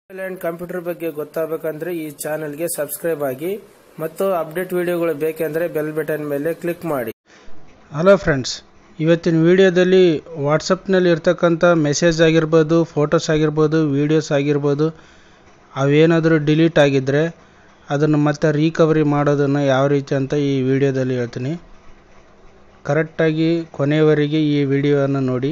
mobile and computer ಬಗ್ಗೆ ಗೊತ್ತಾಗಬೇಕಂದ್ರೆ ಈ ಚಾನೆಲ್ಗೆ ಸಬ್ಸ್ಕ್ರೈಬ್ ಆಗಿ ಮತ್ತು ಅಪ್ಡೇಟ್ ವಿಡಿಯೋಗಳು ಬೇಕೆಂದರೆ ಬೆಲ್ ಬಟನ್ ಮೇಲೆ ಕ್ಲಿಕ್ ಮಾಡಿ ಹಲೋ ಫ್ರೆಂಡ್ಸ್ ಇವತ್ತಿನ ವಿಡಿಯೋದಲ್ಲಿ ವಾಟ್ಸಪ್ನಲ್ಲಿ ಇರ್ತಕ್ಕಂಥ ಮೆಸೇಜ್ ಆಗಿರ್ಬೋದು ಫೋಟೋಸ್ ಆಗಿರ್ಬೋದು ವೀಡಿಯೋಸ್ ಆಗಿರ್ಬೋದು ಅವೇನಾದರೂ ಡಿಲೀಟ್ ಆಗಿದ್ದರೆ ಅದನ್ನು ಮತ್ತೆ ರೀಕವರಿ ಮಾಡೋದನ್ನು ಯಾವ ರೀತಿ ಅಂತ ಈ ವಿಡಿಯೋದಲ್ಲಿ ಹೇಳ್ತೀನಿ ಕರೆಕ್ಟಾಗಿ ಕೊನೆಯವರೆಗೆ ಈ ವಿಡಿಯೋವನ್ನು ನೋಡಿ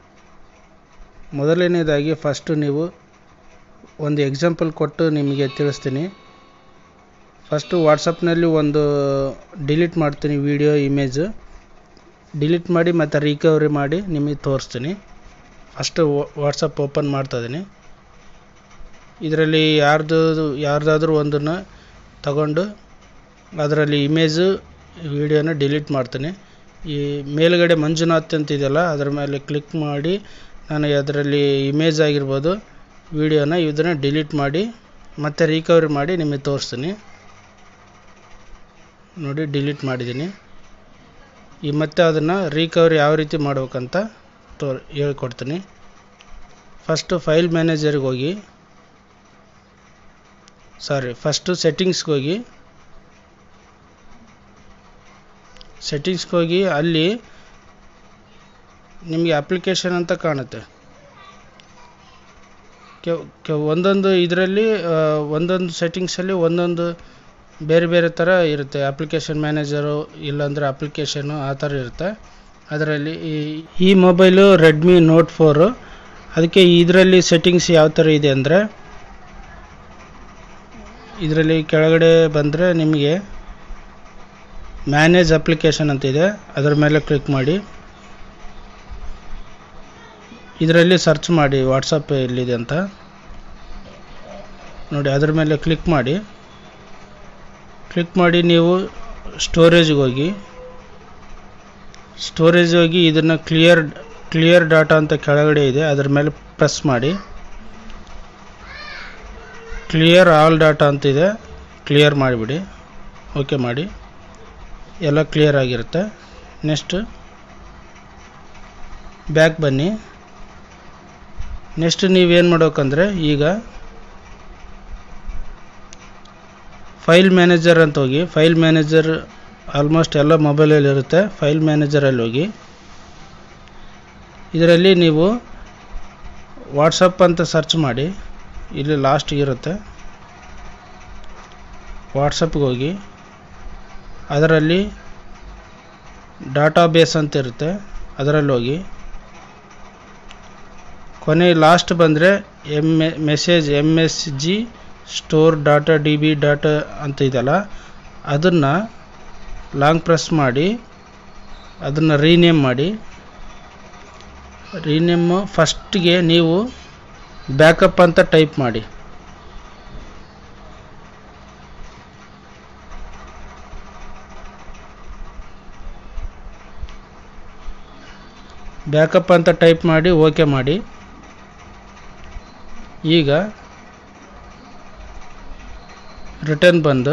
ಮೊದಲನೇದಾಗಿ ಫಸ್ಟು ನೀವು ಒಂದು ಎಕ್ಸಾಂಪಲ್ ಕೊಟ್ಟು ನಿಮಗೆ ತಿಳಿಸ್ತೀನಿ ಫಸ್ಟು ವಾಟ್ಸಪ್ನಲ್ಲಿ ಒಂದು ಡಿಲೀಟ್ ಮಾಡ್ತೀನಿ ವಿಡಿಯೋ ಇಮೇಜ್ ಡಿಲೀಟ್ ಮಾಡಿ ಮತ್ತು ರಿಕವರಿ ಮಾಡಿ ನಿಮಗೆ ತೋರಿಸ್ತೀನಿ ಫಸ್ಟು ವಾಟ್ಸಪ್ ಓಪನ್ ಮಾಡ್ತಾ ಇದ್ದೀನಿ ಇದರಲ್ಲಿ ಯಾರ್ದು ಯಾರ್ದಾದ್ರೂ ಒಂದನ್ನು ತಗೊಂಡು ಅದರಲ್ಲಿ ಇಮೇಜು ವಿಡಿಯೋನ ಡಿಲೀಟ್ ಮಾಡ್ತೀನಿ ಈ ಮೇಲುಗಡೆ ಮಂಜುನಾಥ್ ಅಂತ ಇದೆಯಲ್ಲ ಅದರ ಮೇಲೆ ಕ್ಲಿಕ್ ಮಾಡಿ ನಾನು ಅದರಲ್ಲಿ ಇಮೇಜ್ ಆಗಿರ್ಬೋದು ವಿಡಿಯೋನ ಇದನ್ನು ಡಿಲೀಟ್ ಮಾಡಿ ಮತ್ತೆ ರಿಕವರಿ ಮಾಡಿ ನಿಮಗೆ ತೋರಿಸ್ತೀನಿ ನೋಡಿ ಡಿಲೀಟ್ ಮಾಡಿದ್ದೀನಿ ಈ ಮತ್ತೆ ಅದನ್ನು ರಿಕವರಿ ಯಾವ ರೀತಿ ಮಾಡ್ಬೇಕಂತ ತೋ ಹೇಳ್ಕೊಡ್ತೀನಿ ಫಸ್ಟು ಫೈಲ್ ಮ್ಯಾನೇಜರ್ಗೆ ಹೋಗಿ ಸಾರಿ ಫಸ್ಟು ಸೆಟ್ಟಿಂಗ್ಸ್ಗೆ ಹೋಗಿ ಸೆಟ್ಟಿಂಗ್ಸ್ಗೆ ಹೋಗಿ ಅಲ್ಲಿ ನಿಮಗೆ ಅಪ್ಲಿಕೇಶನ್ ಅಂತ ಕಾಣುತ್ತೆ ಕೆವ್ ಕೆವ್ ಒಂದೊಂದು ಇದರಲ್ಲಿ ಒಂದೊಂದು ಸೆಟ್ಟಿಂಗ್ಸಲ್ಲಿ ಒಂದೊಂದು ಬೇರೆ ಬೇರೆ ಥರ ಇರುತ್ತೆ ಅಪ್ಲಿಕೇಶನ್ ಮ್ಯಾನೇಜರು ಇಲ್ಲಾಂದರೆ ಅಪ್ಲಿಕೇಶನು ಆ ಥರ ಇರುತ್ತೆ ಅದರಲ್ಲಿ ಈ ಈ ಮೊಬೈಲು ರೆಡ್ಮಿ ನೋಟ್ ಫೋರು ಅದಕ್ಕೆ ಇದರಲ್ಲಿ ಸೆಟ್ಟಿಂಗ್ಸ್ ಯಾವ ಥರ ಇದೆ ಅಂದರೆ ಇದರಲ್ಲಿ ಕೆಳಗಡೆ ಬಂದರೆ ನಿಮಗೆ ಮ್ಯಾನೇಜ್ ಅಪ್ಲಿಕೇಶನ್ ಅಂತ ಇದೆ ಅದರ ಮೇಲೆ ಕ್ಲಿಕ್ ಮಾಡಿ ಇದರಲ್ಲಿ ಸರ್ಚ್ ಮಾಡಿ ವಾಟ್ಸಪ್ ಎಲ್ಲಿದೆ ಅಂತ ನೋಡಿ ಅದ್ರ ಮೇಲೆ ಕ್ಲಿಕ್ ಮಾಡಿ ಕ್ಲಿಕ್ ಮಾಡಿ ನೀವು ಸ್ಟೋರೇಜ್ಗೆ ಹೋಗಿ ಸ್ಟೋರೇಜ್ ಹೋಗಿ ಇದನ್ನು ಕ್ಲಿಯರ್ ಕ್ಲಿಯರ್ ಡಾಟಾ ಅಂತ ಕೆಳಗಡೆ ಇದೆ ಅದರ ಮೇಲೆ ಪ್ರೆಸ್ ಮಾಡಿ ಕ್ಲಿಯರ್ ಆಲ್ ಡಾಟಾ ಅಂತಿದೆ ಕ್ಲಿಯರ್ ಮಾಡಿಬಿಡಿ ಓಕೆ ಮಾಡಿ ಎಲ್ಲ ಕ್ಲಿಯರ್ ಆಗಿರುತ್ತೆ ನೆಕ್ಸ್ಟ್ ಬ್ಯಾಕ್ ಬನ್ನಿ ನೆಕ್ಸ್ಟ್ ನೀವೇನು ಮಾಡ್ಬೇಕಂದ್ರೆ ಈಗ ಫೈಲ್ ಮ್ಯಾನೇಜರ್ ಅಂತ ಹೋಗಿ ಫೈಲ್ ಮ್ಯಾನೇಜರ್ ಆಲ್ಮೋಸ್ಟ್ ಎಲ್ಲ ಮೊಬೈಲಲ್ಲಿ ಇರುತ್ತೆ ಫೈಲ್ ಮ್ಯಾನೇಜರಲ್ಲಿ ಹೋಗಿ ಇದರಲ್ಲಿ ನೀವು ವಾಟ್ಸಪ್ ಅಂತ ಸರ್ಚ್ ಮಾಡಿ ಇಲ್ಲಿ ಲಾಸ್ಟಿಗೆ ಇರುತ್ತೆ ವಾಟ್ಸಪ್ಗೆ ಹೋಗಿ ಅದರಲ್ಲಿ ಡಾಟಾ ಬೇಸ್ ಅಂತ ಇರುತ್ತೆ ಅದರಲ್ಲಿ ಹೋಗಿ ಕೊನೆ ಲಾಸ್ಟ್ ಬಂದರೆ M A message M S G store data D B data ಅಂತ ಇದೆಯಲ್ಲ ಅದನ್ನು ಲಾಂಗ್ ಪ್ರೆಸ್ ಮಾಡಿ ಅದನ್ನು ರೀನೇಮ್ ಮಾಡಿ ರೀನೇಮು ಫಸ್ಟ್ಗೆ ನೀವು ಬ್ಯಾಕಪ್ ಅಂತ ಟೈಪ್ ಮಾಡಿ ಬ್ಯಾಕಪ್ ಅಂತ ಟೈಪ್ ಮಾಡಿ ಓಕೆ ಮಾಡಿ ಈಗ ರಿಟರ್ನ್ ಬಂದು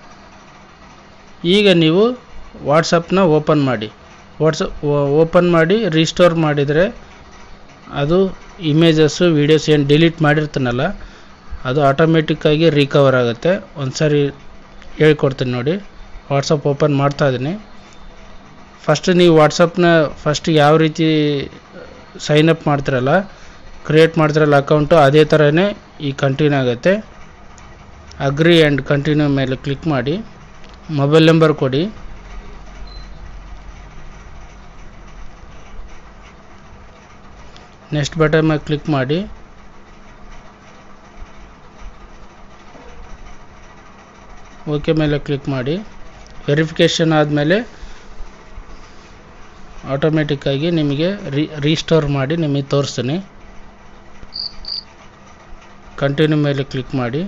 ಈಗ ನೀವು ವಾಟ್ಸಪ್ನ ಓಪನ್ ಮಾಡಿ ವಾಟ್ಸಪ್ ಓಪನ್ ಮಾಡಿ ರೀಸ್ಟೋರ್ ಮಾಡಿದರೆ ಅದು ಇಮೇಜಸ್ಸು ವೀಡಿಯೋಸ್ ಏನು ಡಿಲೀಟ್ ಮಾಡಿರ್ತಾನಲ್ಲ ಅದು ಆಟೋಮೆಟಿಕ್ಕಾಗಿ ರಿಕವರ್ ಆಗುತ್ತೆ ಒಂದು ಸಾರಿ ಹೇಳ್ಕೊಡ್ತೀನಿ ನೋಡಿ ವಾಟ್ಸಪ್ ಓಪನ್ ಮಾಡ್ತಾ ಇದ್ದೀನಿ ಫಸ್ಟ್ ನೀವು ವಾಟ್ಸಪ್ನ ಫಸ್ಟ್ ಯಾವ ರೀತಿ ಸೈನ್ ಅಪ್ ಮಾಡ್ತಿರಲ್ಲ ಕ್ರಿಯೇಟ್ ಮಾಡ್ತಿರಲ್ಲ ಅಕೌಂಟು ಅದೇ ಥರನೇ ಈ ಕಂಟಿನ್ಯೂ ಆಗುತ್ತೆ ಅಗ್ರಿ ಆ್ಯಂಡ್ ಕಂಟಿನ್ಯೂ ಮೇಲೆ ಕ್ಲಿಕ್ ಮಾಡಿ ಮೊಬೈಲ್ ನಂಬರ್ ಕೊಡಿ ನೆಕ್ಸ್ಟ್ ಬಟನ್ ಮೇಲೆ ಕ್ಲಿಕ್ ಮಾಡಿ ಓಕೆ ಮೇಲೆ ಕ್ಲಿಕ್ ಮಾಡಿ ವೆರಿಫಿಕೇಷನ್ ಆದಮೇಲೆ ಆಟೋಮೆಟಿಕ್ಕಾಗಿ ನಿಮಗೆ ರೀ ರೀಸ್ಟೋರ್ ಮಾಡಿ ನಿಮಗೆ ತೋರಿಸ್ತೀನಿ ಕಂಟಿನ್ಯೂ ಮೇಲೆ ಕ್ಲಿಕ್ ಮಾಡಿ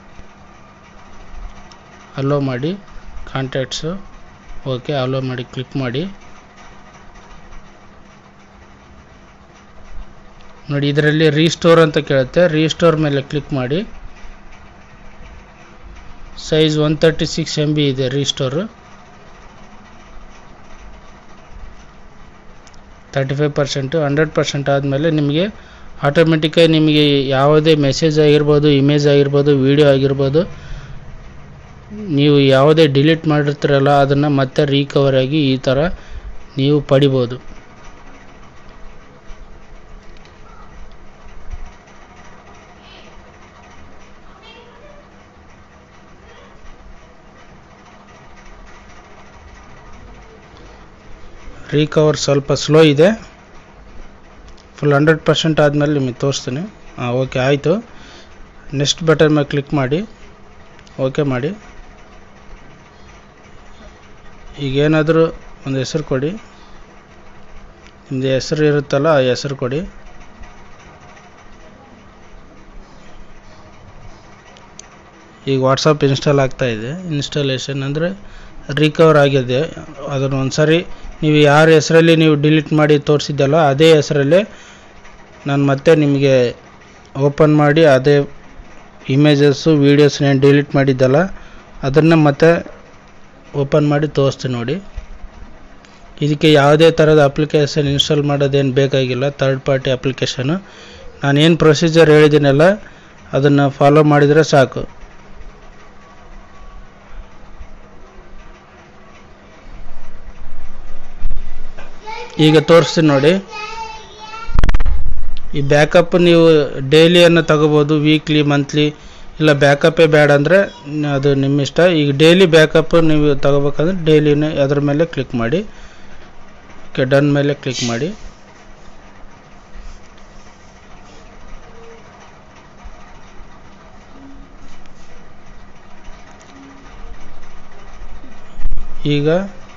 ಅಲೋ ಮಾಡಿ ಕಾಂಟ್ಯಾಕ್ಟ್ಸು ಓಕೆ ಅಲೋ ಮಾಡಿ ಕ್ಲಿಕ್ ಮಾಡಿ ನೋಡಿ ಇದರಲ್ಲಿ ರೀಸ್ಟೋರ್ ಅಂತ ಕೇಳುತ್ತೆ ರೀಸ್ಟೋರ್ ಮೇಲೆ ಕ್ಲಿಕ್ ಮಾಡಿ size one thirty six M B ಇದೆ restore thirty five percent hundred percent ಆದಮೇಲೆ ನಿಮಗೆ ಆಟೋಮೆಟಿಕ್ಕಾಗಿ ನಿಮಗೆ ಯಾವುದೇ ಮೆಸೇಜ್ ಆಗಿರ್ಬೋದು ಇಮೇಜ್ ಆಗಿರ್ಬೋದು ವಿಡಿಯೋ ಆಗಿರ್ಬೋದು ನೀವು ಯಾವುದೇ ಡಿಲೀಟ್ ಮಾಡಿರ್ತೀರಲ್ಲ ಅದನ್ನು ಮತ್ತೆ ರೀಕವರ್ ಆಗಿ ಈ ಥರ ನೀವು ಪಡಿಬೋದು ರೀಕವರ್ ಸ್ವಲ್ಪ ಸ್ಲೋ ಇದೆ ಫುಲ್ ಹಂಡ್ರೆಡ್ ಪರ್ಸೆಂಟ್ ಆದಮೇಲೆ ನಿಮಗೆ ತೋರಿಸ್ತೀನಿ ಹಾಂ ಓಕೆ ಆಯಿತು ನೆಕ್ಸ್ಟ್ ಬಟನ್ ಮೇಲೆ ಕ್ಲಿಕ್ ಮಾಡಿ ಓಕೆ ಮಾಡಿ ಈಗೇನಾದರೂ ಒಂದು ಹೆಸರು ಕೊಡಿ ನಿಮ್ಮದು ಹೆಸರು ಇರುತ್ತಲ್ಲ ಆ ಹೆಸರು ಕೊಡಿ ಈಗ ವಾಟ್ಸಪ್ ಇನ್ಸ್ಟಾಲ್ ಆಗ್ತಾ ಇದೆ ಇನ್ಸ್ಟಾಲೇಷನ್ ಅಂದರೆ ರಿಕವರ್ ಆಗಿದೆ ಅದನ್ನು ಒಂದು ಸಾರಿ ನೀವು ಯಾರ ಹೆಸರಲ್ಲಿ ನೀವು ಡಿಲೀಟ್ ಮಾಡಿ ತೋರಿಸಿದ್ದಲ್ಲ ಅದೇ ಹೆಸರಲ್ಲೇ ನಾನು ಮತ್ತೆ ನಿಮಗೆ ಓಪನ್ ಮಾಡಿ ಅದೇ ಇಮೇಜಸ್ಸು ವೀಡಿಯೋಸ್ನ ಡಿಲೀಟ್ ಮಾಡಿದ್ದಲ್ಲ ಅದನ್ನು ಮತ್ತೆ ಓಪನ್ ಮಾಡಿ ತೋರಿಸ್ತೀನಿ ನೋಡಿ ಇದಕ್ಕೆ ಯಾವುದೇ ಥರದ ಅಪ್ಲಿಕೇಶನ್ ಇನ್ಸ್ಟಾಲ್ ಮಾಡೋದೇನು ಬೇಕಾಗಿಲ್ಲ ಥರ್ಡ್ ಪಾರ್ಟಿ ಅಪ್ಲಿಕೇಶನು ನಾನೇನು ಪ್ರೊಸೀಜರ್ ಹೇಳಿದ್ದೀನಲ್ಲ ಅದನ್ನು ಫಾಲೋ ಮಾಡಿದರೆ ಸಾಕು ಈಗ ತೋರಿಸ್ತೀನಿ ನೋಡಿ ಈ ಬ್ಯಾಕಪ್ ನೀವು ಡೈಲಿಯನ್ನು ತಗೋಬೋದು ವೀಕ್ಲಿ ಮಂತ್ಲಿ ಇಲ್ಲ ಬ್ಯಾಕಪ್ಪೇ ಬೇಡ ಅಂದರೆ ಅದು ನಿಮ್ಮ ಇಷ್ಟ ಈಗ ಡೈಲಿ ಬ್ಯಾಕಪ್ ನೀವು ತಗೋಬೇಕಂದ್ರೆ ಡೈಲಿನೇ ಅದ್ರ ಮೇಲೆ ಕ್ಲಿಕ್ ಮಾಡಿ ಓಕೆ ಡನ್ ಮೇಲೆ ಕ್ಲಿಕ್ ಮಾಡಿ ಈಗ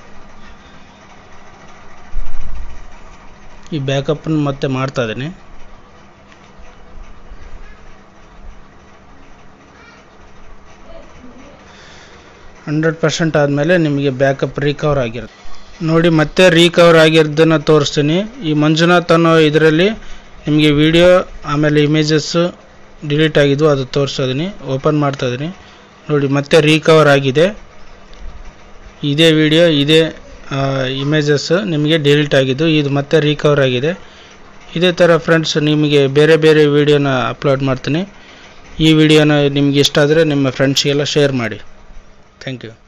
ಈ ಬ್ಯಾಕಪ್ಪನ್ನು ಮತ್ತೆ ಮಾಡ್ತಾ ಇದ್ದೀನಿ ಹಂಡ್ರೆಡ್ ಪರ್ಸೆಂಟ್ ಆದಮೇಲೆ ನಿಮಗೆ ಬ್ಯಾಕಪ್ ರಿಕವರ್ ಆಗಿರುತ್ತೆ ನೋಡಿ ಮತ್ತೆ ರಿಕವರ್ ಆಗಿರೋದನ್ನು ತೋರಿಸ್ತೀನಿ ಈ ಮಂಜುನಾಥ್ ಅನ್ನೋ ಇದರಲ್ಲಿ ನಿಮಗೆ ವಿಡಿಯೋ ಆಮೇಲೆ ಇಮೇಜಸ್ಸು ಡಿಲೀಟ್ ಆಗಿದ್ವು ಅದು ತೋರಿಸ್ತಾ ಇದ್ದೀನಿ ಓಪನ್ ಮಾಡ್ತಾ ಇದ್ದೀನಿ ನೋಡಿ ಮತ್ತೆ ರಿಕವರ್ ಆಗಿದೆ ಇದೇ ವಿಡಿಯೋ ಇದೇ ಇಮೇಜಸ್ ನಿಮಗೆ ಡಿಲೀಟ್ ಆಗಿದ್ದು ಇದು ಮತ್ತೆ ರಿಕವರ್ ಆಗಿದೆ ಇದೇ ಥರ ಫ್ರೆಂಡ್ಸ್ ನಿಮಗೆ ಬೇರೆ ಬೇರೆ ವಿಡಿಯೋನ ಅಪ್ಲೋಡ್ ಮಾಡ್ತೀನಿ ಈ ವಿಡಿಯೋನ ನಿಮ್ಗೆ ಇಷ್ಟ ಆದರೆ ನಿಮ್ಮ ಫ್ರೆಂಡ್ಸ್ಗೆಲ್ಲ ಶೇರ್ ಮಾಡಿ ಥ್ಯಾಂಕ್ ಯು